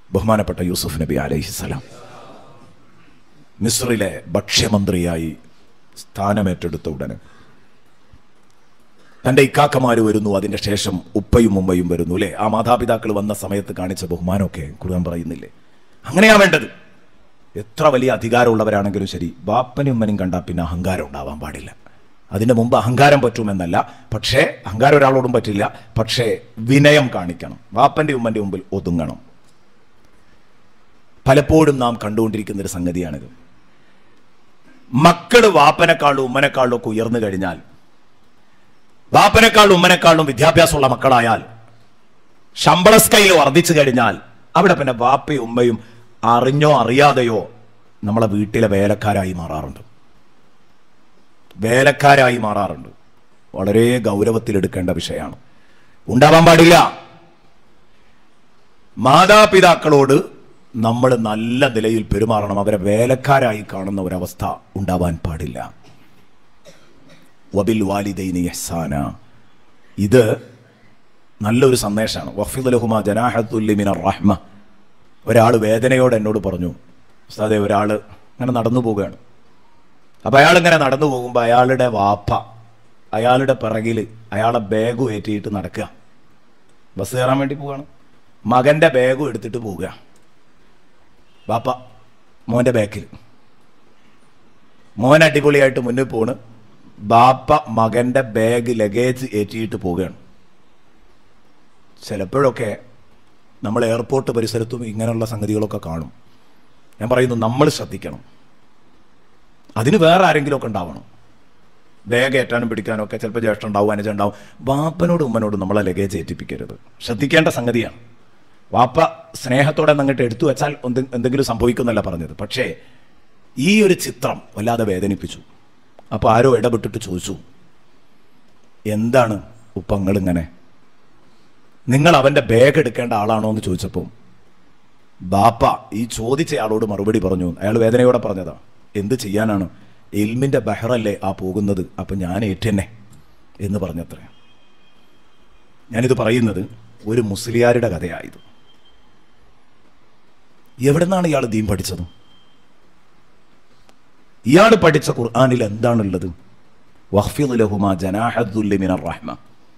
ബഹുമാനപ്പെട്ട യൂസുഫ് നബി അലൈഹിസ്സലാം മിസ്രിലെ ഭക്ഷ്യമന്ത്രിയായി സ്ഥാനമേറ്റെടുത്ത ഉടനെ തന്റെ ഇക്കാക്കമാര് വരുന്നു അതിന്റെ ശേഷം ഉപ്പയും ഉമ്മയും വരുന്നു അല്ലേ ആ മാതാപിതാക്കൾ വന്ന സമയത്ത് കാണിച്ച ബഹുമാനമൊക്കെ ഖുർആൻ പറയുന്നില്ലേ അങ്ങനെയാ വേണ്ടത് എത്ര വലിയ അധികാരമുള്ളവരാണെങ്കിലും ശരി ബാപ്പനും ഉമ്മനും കണ്ടാൽ പിന്നെ അഹങ്കാരം ഉണ്ടാവാൻ പാടില്ല അതിന്റെ മുമ്പ് അഹങ്കാരം പറ്റുമെന്നല്ല പക്ഷേ അഹങ്കാരം ഒരാളോടും പറ്റില്ല പക്ഷേ വിനയം കാണിക്കണം ബാപ്പന്റെ ഉമ്മന്റെ മുമ്പിൽ ഒതുങ്ങണം പലപ്പോഴും നാം കണ്ടുകൊണ്ടിരിക്കുന്ന ഒരു സംഗതിയാണിത് മക്കള് വാപ്പനെക്കാളും ഉമ്മനെക്കാളും ഒക്കെ ഉയർന്നു കഴിഞ്ഞാൽ വാപ്പനെക്കാളും ഉമ്മനെക്കാളും വിദ്യാഭ്യാസമുള്ള മക്കളായാൽ ശമ്പള സ്കെയിൽ വർദ്ധിച്ചു കഴിഞ്ഞാൽ അവിടെ പിന്നെ വാപ്പയും ഉമ്മയും അറിഞ്ഞോ അറിയാതെയോ നമ്മളെ വീട്ടിലെ വേലക്കാരായി മാറാറുണ്ട് വേലക്കാരായി മാറാറുണ്ട് വളരെ ഗൗരവത്തിലെടുക്കേണ്ട വിഷയമാണ് ഉണ്ടാവാൻ പാടില്ല മാതാപിതാക്കളോട് നമ്മൾ നല്ല നിലയിൽ പെരുമാറണം അവരെ വേലക്കാരായി കാണുന്ന ഒരവസ്ഥ ഉണ്ടാവാൻ പാടില്ല വബിൽ വാലിദൈനി യഹ്സാന ഇത് നല്ലൊരു സന്ദേശമാണ് വഫിദുലഹുമ ജനാഹത്തുല്ലിമിന റഹ്മ ഒരാൾ വേദനയോട് എന്നോട് പറഞ്ഞു ഉസ്താദെ ഒരാൾ ഇങ്ങനെ നടന്നു പോവുകയാണ് അപ്പം അയാൾ ഇങ്ങനെ നടന്നു പോകുമ്പോൾ അയാളുടെ വാപ്പ അയാളുടെ പിറകിൽ അയാളെ ബാഗും ഏറ്റിയിട്ട് നടക്കുക ബസ് കയറാൻ വേണ്ടി പോവുകയാണ് മകന്റെ ബാഗും എടുത്തിട്ട് പോവുക വാപ്പ മോന്റെ ബാക്കിൽ മോൻ അടിപൊളിയായിട്ട് മുന്നിൽ പോണ് ബാപ്പ മകന്റെ ബാഗ് ലഗേജ് ഏറ്റിയിട്ട് പോവുകയാണ് ചിലപ്പോഴൊക്കെ നമ്മൾ എയർപോർട്ട് പരിസരത്തും ഇങ്ങനെയുള്ള സംഗതികളൊക്കെ കാണും ഞാൻ പറയുന്നു നമ്മൾ ശ്രദ്ധിക്കണം അതിന് വേറെ ആരെങ്കിലും ഒക്കെ ഉണ്ടാവണം ബാഗ് ഏറ്റാനും പിടിക്കാനും ഒക്കെ ചിലപ്പോൾ ജ്യേഷ്ഠം ഉണ്ടാവും അനുജ ഉണ്ടാവും വാപ്പനോടും ഉമ്മനോടും നമ്മളെ ലഗേജ് ഏറ്റിപ്പിക്കരുത് ശ്രദ്ധിക്കേണ്ട സംഗതിയാണ് വാപ്പ സ്നേഹത്തോടെ അങ്ങോട്ട് എടുത്തു വെച്ചാൽ എന്ത് എന്തെങ്കിലും സംഭവിക്കുന്നല്ല പറഞ്ഞത് പക്ഷേ ഈ ഒരു ചിത്രം വല്ലാതെ വേദനിപ്പിച്ചു അപ്പോൾ ആരോ ഇടപെട്ടിട്ട് ചോദിച്ചു എന്താണ് ഉപ്പങ്ങളിങ്ങനെ നിങ്ങൾ അവന്റെ ബാഗ് എടുക്കേണ്ട ആളാണോ എന്ന് ചോദിച്ചപ്പോൾ ബാപ്പ ഈ ചോദിച്ച ആളോട് മറുപടി പറഞ്ഞു അയാൾ വേദനയോടെ പറഞ്ഞതാ എന്ത് ചെയ്യാനാണ് എൽമിന്റെ ബഹറല്ലേ ആ പോകുന്നത് അപ്പൊ ഞാൻ ഏറ്റെന്നെ എന്ന് പറഞ്ഞത്രേ ഞാനിത് പറയുന്നത് ഒരു മുസ്ലിയാരുടെ കഥയായത് എവിടെ നിന്നാണ് ഇയാൾ ദീൻ പഠിച്ചത് ഇയാൾ പഠിച്ച ഖുർആാനിൽ എന്താണുള്ളത് വഹ്ഫിദ് ലഹുമ ജനാഹദ്ദുല്ലിമിന റഹ്മ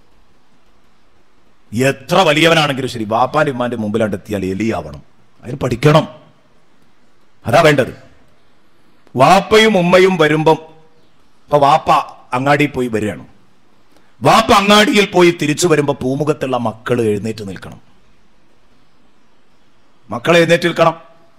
എത്ര വലിയവനാണെങ്കിലും ശരി വാപ്പാന്റെ ഉമ്മാന്റെ മുമ്പിലാണ്ടെത്തിയാൽ എലിയാവണം അതിന് പഠിക്കണം അതാ വേണ്ടത് വാപ്പയും ഉമ്മയും വരുമ്പം ഇപ്പൊ വാപ്പ അങ്ങാടിയിൽ പോയി വരികയാണ് വാപ്പ അങ്ങാടിയിൽ പോയി തിരിച്ചു വരുമ്പോ പൂമുഖത്തുള്ള മക്കൾ എഴുന്നേറ്റ് നിൽക്കണം മക്കൾ എഴുന്നേറ്റ് നിൽക്കണം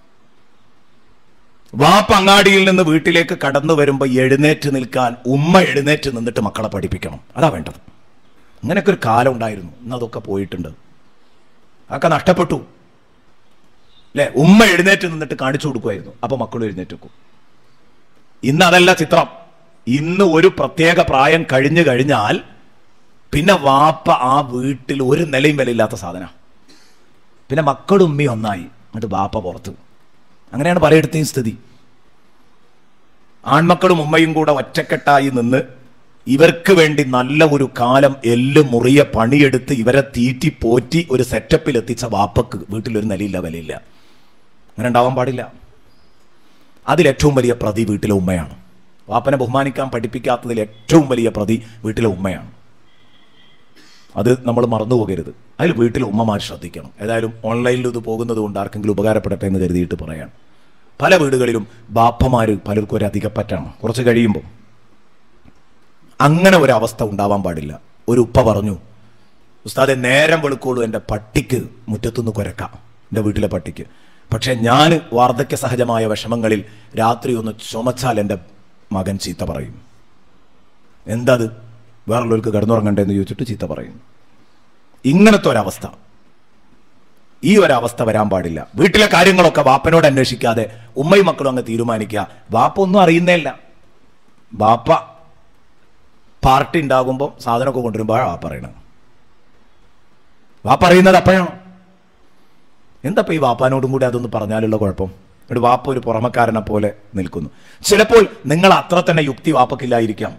വാപ്പ അങ്ങാടിയിൽ നിന്ന് വീട്ടിലേക്ക് കടന്നു വരുമ്പോ എഴുന്നേറ്റ് നിൽക്കാൻ ഉമ്മ എഴുന്നേറ്റ് നിന്നിട്ട് മക്കളെ പഠിപ്പിക്കണം അതാ വേണ്ടത് അങ്ങനെയൊക്കെ ഒരു കാലം ഉണ്ടായിരുന്നു ഇന്ന് അതൊക്കെ പോയിട്ടുണ്ട് അതൊക്കെ നഷ്ടപ്പെട്ടു അല്ലെ ഉമ്മ എഴുന്നേറ്റ് നിന്നിട്ട് കാണിച്ചു കൊടുക്കുമായിരുന്നു അപ്പൊ മക്കളും എഴുന്നേറ്റ് വെക്കും ഇന്ന് അതല്ല ചിത്രം ഇന്ന് ഒരു പ്രത്യേക പ്രായം കഴിഞ്ഞു കഴിഞ്ഞാൽ പിന്നെ വാപ്പ ആ വീട്ടിൽ ഒരു നിലയും വിലയില്ലാത്ത സാധന പിന്നെ മക്കളും ഉമ്മയും ഒന്നായി എന്നിട്ട് വാപ്പ പുറത്ത് അങ്ങനെയാണ് പലയിടത്തെയും സ്ഥിതി ആൺമക്കളും ഉമ്മയും കൂടെ ഒറ്റക്കെട്ടായി നിന്ന് ഇവർക്ക് വേണ്ടി നല്ല ഒരു കാലം എല്ല് മുറിയ പണിയെടുത്ത് ഇവരെ തീറ്റി പോറ്റി ഒരു സെറ്റപ്പിൽ എത്തിച്ച വാപ്പക്ക് വീട്ടിലൊരു നിലയില്ല വിലയില്ല അങ്ങനെ ഉണ്ടാവാൻ പാടില്ല അതിൽ ഏറ്റവും വലിയ പ്രതി വീട്ടിലെ ഉമ്മയാണ് വാപ്പനെ ബഹുമാനിക്കാൻ പഠിപ്പിക്കാത്തതിൽ ഏറ്റവും വലിയ പ്രതി വീട്ടിലെ ഉമ്മയാണ് അത് നമ്മൾ മറന്നു പോകരുത് അതിൽ വീട്ടിലെ ഉമ്മമാർ ശ്രദ്ധിക്കണം ഏതായാലും ഓൺലൈനിൽ ഇത് പോകുന്നത് കൊണ്ട് ആർക്കെങ്കിലും ഉപകാരപ്പെടട്ടെ എന്ന് കരുതിയിട്ട് പറയാം പല വീടുകളിലും ബാപ്പമാർ പലർക്കും ഒരു അധികപ്പറ്റാണ് കുറച്ച് കഴിയുമ്പോൾ അങ്ങനെ ഒരു അവസ്ഥ ഉണ്ടാവാൻ പാടില്ല ഒരു ഉപ്പ പറഞ്ഞു ഉസ്താദെ നേരം വെളുക്കോളൂ എൻ്റെ പട്ടിക്ക് മുറ്റത്തുനിന്ന് കുരക്കാം എൻ്റെ വീട്ടിലെ പട്ടിക്ക് പക്ഷെ ഞാൻ വാർദ്ധക്യ സഹജമായ വിഷമങ്ങളിൽ രാത്രി ഒന്ന് ചുമച്ചാൽ എൻ്റെ മകൻ ചീത്ത പറയും എന്താത് വേറുള്ളവർക്ക് കിടന്നുറങ്ങണ്ടേ എന്ന് ചോദിച്ചിട്ട് ചീത്ത പറയും ഇങ്ങനത്തെ ഒരവസ്ഥ ഈ ഒരവസ്ഥ വരാൻ പാടില്ല വീട്ടിലെ കാര്യങ്ങളൊക്കെ വാപ്പനോട് അന്വേഷിക്കാതെ ഉമ്മയും മക്കളും അങ്ങ് തീരുമാനിക്കുക വാപ്പ ഒന്നും അറിയുന്നേല്ല വാപ്പ പാർട്ടി ഉണ്ടാകുമ്പോൾ സാധനമൊക്കെ കൊണ്ടുവരുമ്പോഴാണ് വാപ്പ പറയണത് വാപ്പ അറിയുന്നത് അപ്പോഴാണ് എന്തപ്പോ ഈ വാപ്പാനോടും കൂടി അതൊന്ന് പറഞ്ഞാലുള്ള കുഴപ്പം ഒരു വാപ്പ ഒരു പുറമക്കാരനെ പോലെ നിൽക്കുന്നു ചിലപ്പോൾ നിങ്ങൾ അത്ര തന്നെ യുക്തി വാപ്പക്കില്ലായിരിക്കാം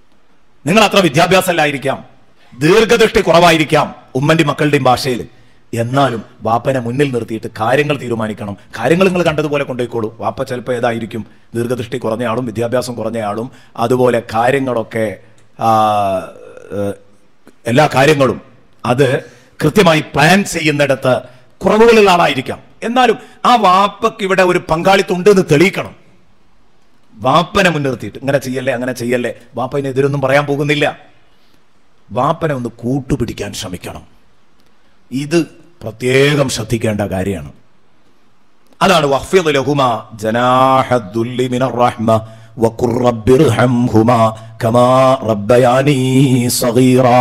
നിങ്ങൾ അത്ര വിദ്യാഭ്യാസമല്ലായിരിക്കാം ദീർഘദൃഷ്ടി കുറവായിരിക്കാം ഉമ്മന്റെ മക്കളുടെയും ഭാഷയിൽ എന്നാലും വാപ്പനെ മുന്നിൽ നിർത്തിയിട്ട് കാര്യങ്ങൾ തീരുമാനിക്കണം കാര്യങ്ങൾ നിങ്ങൾ കണ്ടതുപോലെ കൊണ്ടുപോയിക്കോളൂ വാപ്പ ചിലപ്പോൾ ഏതായിരിക്കും ദീർഘദൃഷ്ടി കുറഞ്ഞയാളും വിദ്യാഭ്യാസം കുറഞ്ഞയാളും അതുപോലെ കാര്യങ്ങളൊക്കെ ആ, ഏഹ്, എല്ലാ കാര്യങ്ങളും അത് കൃത്യമായി പ്ലാൻ ചെയ്യുന്നിടത്ത് കുറവുകളുള്ള ആളായിരിക്കാം എന്നാലും ആ വാപ്പക്ക് ഇവിടെ ഒരു പങ്കാളിത്തം ഉണ്ട് എന്ന് തെളിയിക്കണം വാപ്പനെ മുൻനിർത്തിയിട്ട് ഇങ്ങനെ ചെയ്യല്ലേ അങ്ങനെ ചെയ്യല്ലേ വാപ്പനെ എതിരൊന്നും പറയാൻ പോകുന്നില്ല വാപ്പനെ ഒന്ന് കൂട്ടുപിടിക്കാൻ ശ്രമിക്കണം ഇത് പ്രത്യേകം ശ്രദ്ധിക്കേണ്ട കാര്യമാണ് അതാണ് വഖ്ഫിദ് ലഹുമ ജനാഹദ്ദുല്ലി മിനർ റഹ്മ വഖുർ റബ്ബിർഹംഹുമാ കമാ റബ്ബയാനി സഗീറാ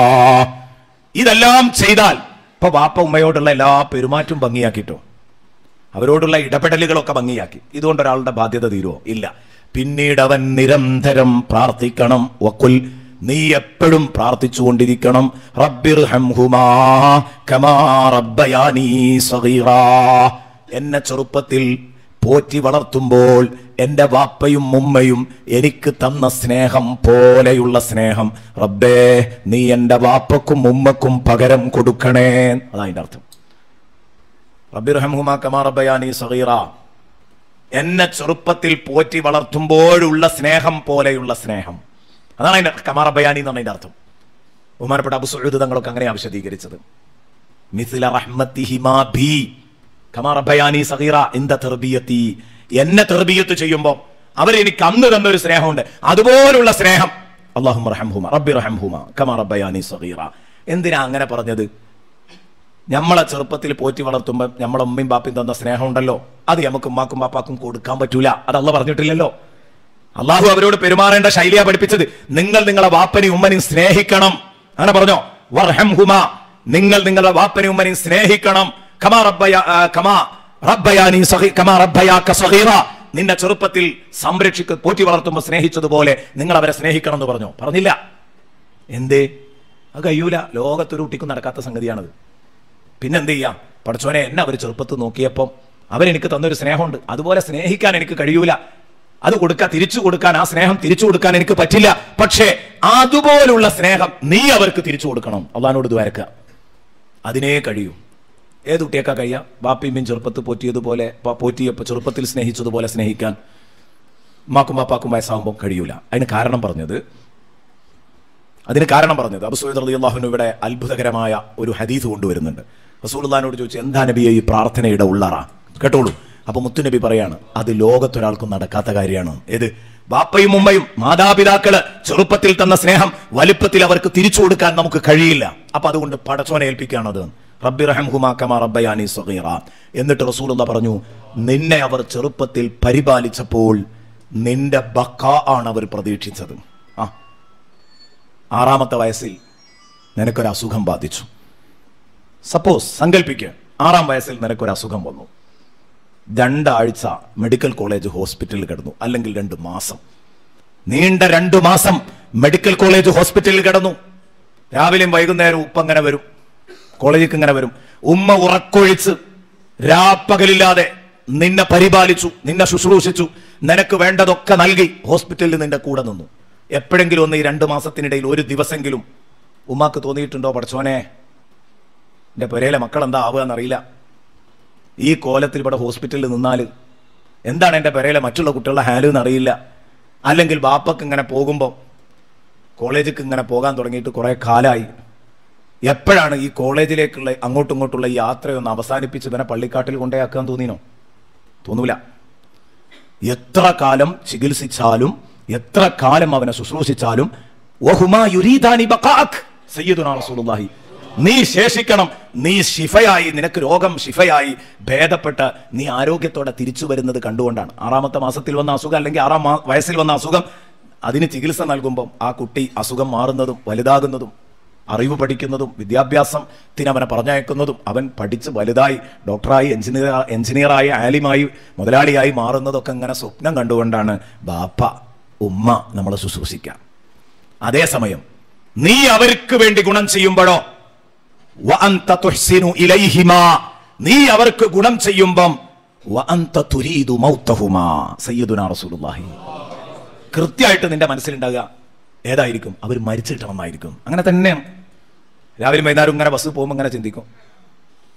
ഇതെല്ലാം ചെയ്താൽ ഇപ്പൊ വാപ്പ ഉമ്മയോടുള്ള എല്ലാ പെരുമാറ്റവും ഭംഗിയാക്കിട്ടോ അവരോടുള്ള ഇടപെടലുകളൊക്കെ ഭംഗിയാക്കി ഇതുകൊണ്ട് ഒരാളുടെ ബാധ്യത തീരുമോ ഇല്ല പിന്നീട് അവൻ നിരന്തരം പ്രാർത്ഥിക്കണം വക്കുൽ നീ എപ്പോഴും പ്രാർത്ഥിച്ചുകൊണ്ടിരിക്കണം റബ്ബിർഹംഹുമാ കമാ റബ്ബയാനീ സഗീറാ എന്നെ ചെറുപ്പത്തിൽ പോറ്റി വളർത്തുമ്പോൾ എൻ്റെ വാപ്പയും ഉമ്മയും എനിക്ക് തന്ന സ്നേഹം പോലെയുള്ള സ്നേഹം റബ്ബേ നീ എൻ്റെ വാപ്പക്കും ഉമ്മക്കും പകരം കൊടുക്കണേ അതാ അതിൻ്റെ അർത്ഥം റബ്ബിർഹംഹുമാ കമാ റബ്ബയാനി സഗീറ എന്നെ ചെറുപ്പത്തിൽ പോറ്റി വളർത്തുമ്പോഴുള്ള സ്നേഹം പോലെയുള്ള സ്നേഹം അതാണ് അതിന്റെ കമാ റബ്ബയാനി എന്നാണ് അതിന്റെ അർത്ഥം ബഹുമാനപ്പെട്ട അബു സുഹൃദ് തങ്ങളൊക്കെ അങ്ങനെയാണ് വിശദീകരിച്ചത് മിഥില റഹ്മത്തിഹിമാ ബി കമാ റബ്ബയാനി സഗീറ ഇന്ത തെർബിയത്തി എന്നെ തെർബിയത്ത് ചെയ്യുമ്പോൾ അവരെനിക്ക് അന്ന് തന്നൊരു സ്നേഹമുണ്ട് അതുപോലുള്ള സ്നേഹം അള്ളാഹും റഹംഹുമ റബ്ബി റഹംഹുമ കമാ റബ്ബയാനി സഗീറ എന്തിനാ അങ്ങനെ പറഞ്ഞത് നമ്മളെ ചെറുപ്പത്തിൽ പോറ്റി വളർത്തുമ്പോൾ നമ്മളെ ഉമ്മയും ബാപ്പയും തന്ന സ്നേഹം ഉണ്ടല്ലോ അത് നമുക്ക് ഉമ്മാക്കും ബാപ്പാക്കും കൊടുക്കാൻ പറ്റൂല അത് അല്ല പറഞ്ഞിട്ടില്ലല്ലോ അള്ളാഹു അവരോട് പെരുമാറേണ്ട ശൈലിയാ പഠിപ്പിച്ചത് നിങ്ങൾ നിങ്ങളെ വാപ്പനെയും ഉമ്മനെയും സ്നേഹിക്കണം അങ്ങനെ പറഞ്ഞോ വർഹംഹുമ നിങ്ങൾ നിങ്ങളുടെ വാപ്പനെയും ഉമ്മനെയും സ്നേഹിക്കണം കമാ റബ്ബയ ആ, കമാ റബ്ബയാനി സഗീ- കമാ റബ്ബയാക സഗീറ നിന്റെ ചെറുപ്പത്തിൽ സംരക്ഷിക്ക പോറ്റി വളർത്തുമ്പോൾ സ്നേഹിച്ചതുപോലെ നിങ്ങൾ അവരെ സ്നേഹിക്കണം എന്ന് പറഞ്ഞു പറഞ്ഞില്ല എന്തേ അത് കഴിയൂല ലോകത്തൊരു കുട്ടിക്കും നടക്കാത്ത സംഗതിയാണത് പിന്നെന്ത് ചെയ്യാം പഠിച്ചോനെ എന്നെ അവർ ചെറുപ്പത്തിൽ നോക്കിയപ്പം അവരെനിക്ക് തന്നൊരു സ്നേഹമുണ്ട് അതുപോലെ സ്നേഹിക്കാൻ എനിക്ക് കഴിയൂല അത് കൊടുക്കാൻ തിരിച്ചു കൊടുക്കാൻ ആ സ്നേഹം തിരിച്ചു കൊടുക്കാൻ എനിക്ക് പറ്റില്ല പക്ഷേ അതുപോലുള്ള സ്നേഹം നീ അവർക്ക് തിരിച്ചു കൊടുക്കണം അള്ളഹാനോട് ഇത് വരക്കുക അതിനേ കഴിയൂ ഏത് കുട്ടിയേക്കാ കഴിയാം ബാപ്പിയും ചെറുപ്പത്തിൽ പോറ്റിയതുപോലെ പ- പോറ്റിയപ്പോൾ ചെറുപ്പത്തിൽ സ്നേഹിച്ചതുപോലെ സ്നേഹിക്കാൻ ഉമ്മാക്കും ബാപ്പാക്കും വയസ്സാകുമ്പോൾ കഴിയൂല അതിന് കാരണം പറഞ്ഞത് അതിന് കാരണം പറഞ്ഞത് അബു സയ്യിദ് റളിയല്ലാഹു അള്ളാഹുവിന് ഇവിടെ അത്ഭുതകരമായ ഒരു ഹദീസ് കൊണ്ടുവരുന്നുണ്ട് റസൂലുള്ളാഹിനോട് ചോദിച്ചു എന്താ നബിയെ ഈ പ്രാർത്ഥനയുടെ ഉള്ളറ കേട്ടോളൂ അപ്പൊ മുത്തുനബി പറയാണ് അത് ലോകത്തൊരാൾക്കും നടക്കാത്ത കാര്യമാണ് ഏത് ബാപ്പയും ഉമ്മയും മാതാപിതാക്കള് ചെറുപ്പത്തിൽ തന്ന സ്നേഹം വലുപ്പത്തിൽ അവർക്ക് തിരിച്ചു കൊടുക്കാൻ നമുക്ക് കഴിയില്ല അപ്പൊ അതുകൊണ്ട് പടച്ചോനെ ഏൽപ്പിക്കുകയാണത് റബ്ബി റഹംഹുമാ കമാ റബ്ബയാനി സഗീറ എന്നിട്ട് റസൂലുള്ള പറഞ്ഞു നിന്നെ അവർ ചെറുപ്പത്തിൽ പരിപാലിച്ചപ്പോൾ നിന്റെ ബക്ക ആണ് അവർ പ്രതീക്ഷിച്ചത് ആ ആറാമത്തെ വയസ്സിൽ നിനക്കൊരു അസുഖം ബാധിച്ചു സപ്പോസ് സങ്കല്പിക്കുക ആറാം വയസ്സിൽ നിനക്കൊരു അസുഖം വന്നു രണ്ടാഴ്ച മെഡിക്കൽ കോളേജ് ഹോസ്പിറ്റലിൽ കിടന്നു അല്ലെങ്കിൽ രണ്ട് മാസം നീണ്ട രണ്ടു മാസം മെഡിക്കൽ കോളേജ് ഹോസ്പിറ്റലിൽ കിടന്നു രാവിലെയും വൈകുന്നേരവും ഉപ്പ അങ്ങനെ വരും കോളേജിലേക്ക് ഇങ്ങനെ വരും ഉമ്മ ഉറക്കൊഴിച്ച് രാപ്പകലില്ലാതെ നിന്നെ പരിപാലിച്ചു നിന്നെ ശുശ്രൂഷിച്ചു നിനക്ക് വേണ്ടതൊക്കെ നൽകി ഹോസ്പിറ്റലിൽ നിന്റെ കൂടെ നിന്നു എപ്പോഴെങ്കിലും ഒന്ന് ഈ രണ്ട് മാസത്തിനിടയിൽ ഒരു ദിവസമെങ്കിലും ഉമ്മാക്ക് തോന്നിയിട്ടുണ്ടോ പഠിച്ചോനെ എൻ്റെ പുരയിലെ മക്കൾ എന്താ ആവുക എന്നറിയില്ല ഈ കോലത്തിൽ ഇവിടെ ഹോസ്പിറ്റലിൽ നിന്നാൽ എന്താണ് എൻ്റെ പുരയിലെ മറ്റുള്ള കുട്ടികളുടെ ഹാല് എന്നറിയില്ല അല്ലെങ്കിൽ ബാപ്പക്ക് ഇങ്ങനെ പോകുമ്പോൾ കോളേജിലേക്ക് ഇങ്ങനെ പോകാൻ തുടങ്ങിയിട്ട് കുറേ കാലമായി എപ്പോഴാണ് ഈ കോളേജിലേക്കുള്ള അങ്ങോട്ടും ഇങ്ങോട്ടുള്ള ഈ യാത്രയൊന്ന് അവസാനിപ്പിച്ച് ഇവനെ പള്ളിക്കാട്ടിൽ കൊണ്ടേയാക്കാൻ തോന്നിനോ തോന്നൂല എത്ര കാലം ചികിത്സിച്ചാലും എത്ര കാലം അവനെ ശുശ്രൂഷിച്ചാലും വഹുമാ യുരീദാനി ബഖാഅക് സയ്യിദുനാ റസൂലുള്ളാഹി നീ ശേഷിക്കണം നീ ശിഫയായി നിനക്ക് രോഗം ശിഫയായി ഭേദപ്പെട്ട് നീ ആരോഗ്യത്തോടെ തിരിച്ചു വരുന്നത് കണ്ടുകൊണ്ടാണ് ആറാമത്തെ മാസത്തിൽ വന്ന അസുഖം അല്ലെങ്കിൽ ആറാം മാ- വയസ്സിൽ വന്ന അസുഖം അതിന് ചികിത്സ നൽകുമ്പോൾ ആ കുട്ടി അസുഖം മാറുന്നതും വലുതാകുന്നതും അറിവ് പഠിക്കുന്നതും വിദ്യാഭ്യാസത്തിന് അവനെ പറഞ്ഞയക്കുന്നതും അവൻ പഠിച്ച് വലുതായി ഡോക്ടറായി എഞ്ചിനീയർ എഞ്ചിനീയറായി ആലിമായി മുതലാളിയായി മാറുന്നതൊക്കെ ഇങ്ങനെ സ്വപ്നം കണ്ടുകൊണ്ടാണ് ബാപ്പ ഉമ്മ നമ്മളെ ശുശ്രൂഷിക്കുക അതേസമയം നീ അവർക്ക് വേണ്ടി ഗുണം ചെയ്യുമ്പോഴോ വഅന്ത തുഹ്സിനു ഇലൈഹിമാ നീ അവർക്ക് ഗുണം ചെയ്യുമ്പം വഅന്ത തുരീദു മൗത്തഹുമാ സയ്യിദുനാ റസൂലുള്ളാഹി കൃത്യമായിട്ട് നിന്റെ മനസ്സിലുണ്ടാകുക ഏതായിരിക്കും അവർ മരിച്ചിട്ടണമെന്നായിരിക്കും അങ്ങനെ തന്നെ രാവിലെ വൈകുന്നേരം ഇങ്ങനെ ബസ് പോകുമ്പോൾ ഇങ്ങനെ ചിന്തിക്കും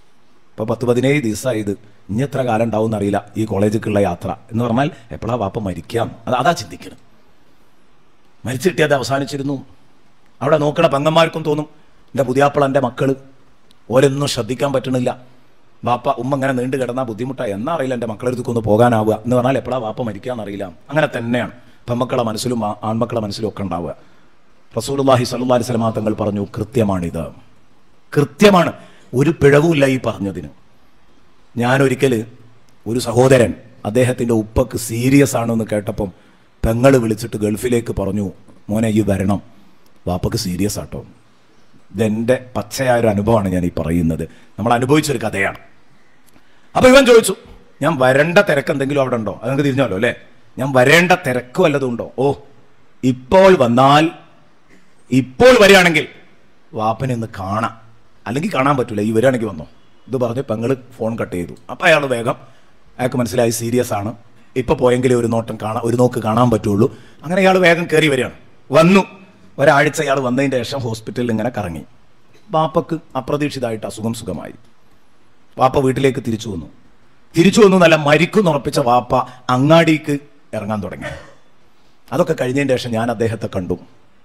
ഇപ്പോൾ പത്ത് പതിനേഴ് ദിവസമായി ഇത് ഇനി എത്ര കാലം ഉണ്ടാവും എന്നറിയില്ല ഈ കോളേജിലേക്കുള്ള യാത്ര എന്ന് പറഞ്ഞാൽ എപ്പോഴാ വാപ്പ മരിക്കാം അത് അതാ ചിന്തിക്കണം മരിച്ചു കിട്ടിയത് അവസാനിച്ചിരുന്നു അവിടെ നോക്കണ പെങ്ങന്മാർക്കും തോന്നും എൻ്റെ പുതിയാപ്പിള എൻ്റെ മക്കള് ഓരൊന്നും ശ്രദ്ധിക്കാൻ പറ്റണില്ല വാപ്പ ഉമ്മ ഇങ്ങനെ നീണ്ടു കിടന്നാൽ ബുദ്ധിമുട്ടാണ് എന്നാ അറിയില്ല എൻ്റെ മക്കളെടുത്തേക്ക് ഒന്ന് പോകാനാവുക എന്ന് പറഞ്ഞാൽ എപ്പോഴാ വാപ്പ മരിക്കാന്നറിയില്ല അങ്ങനെ തന്നെയാണ് പെമ്മക്കളെ മനസ്സിലും ആ- ആൺമക്കളെ മനസ്സിലും ഒക്കെ ഉണ്ടാവുക റസൂലുള്ളാഹി സ്വല്ലല്ലാഹി അലൈഹി വസല്ലം തങ്ങൾ പറഞ്ഞു കൃത്യമാണിത് കൃത്യമാണ് ഒരു പിഴവുമില്ല ഈ പറഞ്ഞതിന് ഞാനൊരിക്കൽ ഒരു സഹോദരൻ അദ്ദേഹത്തിൻ്റെ ഉപ്പക്ക് സീരിയസ് ആണെന്ന് കേട്ടപ്പം പെങ്ങൾ വിളിച്ചിട്ട് ഗൾഫിലേക്ക് പറഞ്ഞു മോനെ ഈ വരണം വാപ്പക്ക് സീരിയസ് ആട്ടോ ഇതെൻ്റെ പച്ചയായ ഒരു അനുഭവമാണ് ഞാൻ ഈ പറയുന്നത് നമ്മൾ അനുഭവിച്ചൊരു കഥയാണ് അപ്പൊ ഇവൻ ചോദിച്ചു ഞാൻ വരേണ്ട തിരക്ക് എന്തെങ്കിലും അവിടെ ഉണ്ടോ അത് നിങ്ങൾക്ക് തിരിഞ്ഞാലോ അല്ലേ ഞാൻ വരേണ്ട തിരക്ക് വല്ലതും ഉണ്ടോ ഓ ഇപ്പോൾ വന്നാൽ ഇപ്പോൾ വരികയാണെങ്കിൽ വാപ്പനെ ഒന്ന് കാണാം അല്ലെങ്കിൽ കാണാൻ പറ്റില്ല ഈ വരികയാണെങ്കിൽ വന്നോ ഇത് പറഞ്ഞ് പെങ്ങള് ഫോൺ കട്ട് ചെയ്തു അപ്പൊ അയാൾ വേഗം അയാൾക്ക് മനസ്സിലായി സീരിയസ് ആണ് ഇപ്പൊ പോയെങ്കിലേ ഒരു നോട്ടം കാണാൻ ഒരു നോക്ക് കാണാൻ പറ്റുള്ളൂ അങ്ങനെ അയാൾ വേഗം കയറി വരികയാണ് വന്നു ഒരാഴ്ച അയാൾ വന്നതിന്റെ ശേഷം ഹോസ്പിറ്റലിൽ ഇങ്ങനെ കറങ്ങി വാപ്പക്ക് അപ്രതീക്ഷിതമായിട്ട് അസുഖം സുഖമായി വാപ്പ വീട്ടിലേക്ക് തിരിച്ചു വന്നു തിരിച്ചു വന്നു നല്ല മരിക്കുന്ന് ഉറപ്പിച്ച വാപ്പ അങ്ങാടിക്ക് ഇറങ്ങാൻ തുടങ്ങി അതൊക്കെ കഴിഞ്ഞതിന് ശേഷം ഞാൻ അദ്ദേഹത്തെ കണ്ടു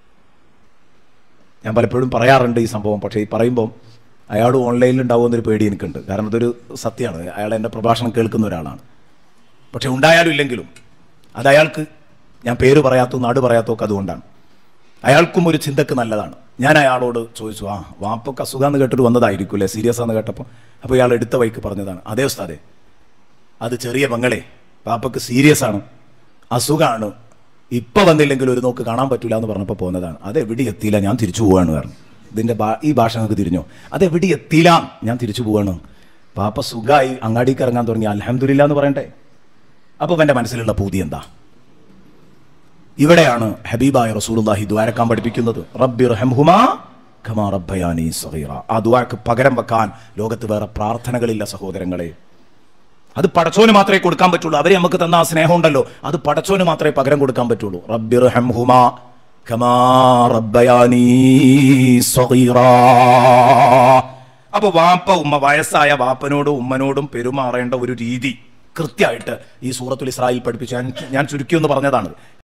ഞാൻ പലപ്പോഴും പറയാറുണ്ട് ഈ സംഭവം പക്ഷേ ഈ പറയുമ്പോൾ അയാൾ ഓൺലൈനിൽ ഉണ്ടാവുമെന്നൊരു പേടി എനിക്കുണ്ട് കാരണം ഇതൊരു സത്യമാണ് അയാൾ എൻ്റെ പ്രഭാഷണം കേൾക്കുന്ന ഒരാളാണ് പക്ഷെ ഉണ്ടായാലും ഇല്ലെങ്കിലും അത് അയാൾക്ക് ഞാൻ പേര് പറയാത്തോ നാട് പറയാത്തോ ഒക്കെ അതുകൊണ്ടാണ് അയാൾക്കും ഒരു ചിന്തക്ക് നല്ലതാണ് ഞാൻ അയാളോട് ചോദിച്ചു ആ വാപ്പൊക്കെ അസുഖമെന്ന് കേട്ടിട്ട് വന്നതായിരിക്കും അല്ലേ സീരിയസ് ആണെന്ന് കേട്ടപ്പോൾ അപ്പോൾ ഇയാൾ എടുത്ത വൈക്ക് പറഞ്ഞതാണ് അതേ ഉസ്താദേ അത് ചെറിയ പെങ്ങളെ പാപ്പക്ക് സീരിയസ് ആണ് അസുഖമാണ് ഇപ്പൊ വന്നില്ലെങ്കിൽ ഒരു നോക്ക് കാണാൻ പറ്റൂല എന്ന് പറഞ്ഞപ്പോൾ പോകുന്നതാണ് അത് എവിടെ എത്തിയില്ല ഞാൻ തിരിച്ചു പോവാണ് പറഞ്ഞു ഇതിന്റെ ഭാ- ഈ ഭാഷ നിങ്ങൾക്ക് തിരിഞ്ഞോ അത് എവിടെ എത്തിയില്ല ഞാൻ തിരിച്ചു പോവാണ് പാപ്പ സുഖമായി അങ്ങാടിക്ക് ഇറങ്ങാൻ തുടങ്ങി അലഹമില്ല എന്ന് പറയണ്ടേ അപ്പൊ എന്റെ മനസ്സിലുള്ള പൂതി എന്താ ഇവിടെയാണ് ഹബീബായ റസൂലുള്ളാഹി ദ്വാരക്കാൻ പഠിപ്പിക്കുന്നത് റബ്ബി റഹംഹുമാ ഖമാ റബ്ബയാനി സഗീറ ആ ദ്വാരക്ക് പകരം വെക്കാൻ ലോകത്ത് വേറെ പ്രാർത്ഥനകളില്ല സഹോദരങ്ങളെ അത് പടച്ചോന് മാത്രമേ കൊടുക്കാൻ പറ്റുള്ളൂ അവരെ നമുക്ക് തന്ന ആ സ്നേഹം ഉണ്ടല്ലോ അത് പടച്ചോന് മാത്രമേ പകരം കൊടുക്കാൻ പറ്റുള്ളൂ റബ്ബി റഹംഹുമാ ഖമാ റബ്ബയാനി സഗീറ അപ്പൊ വാപ്പ ഉമ്മ വയസ്സായ വാപ്പനോടും ഉമ്മനോടും പെരുമാറേണ്ട ഒരു രീതി കൃത്യമായിട്ട് ഈ സൂറത്തുൽ ഇസ്രായിൽ പഠിപ്പിച്ച് ഞാൻ ഞാൻ ചുരുക്കി എന്ന് പറഞ്ഞതാണ്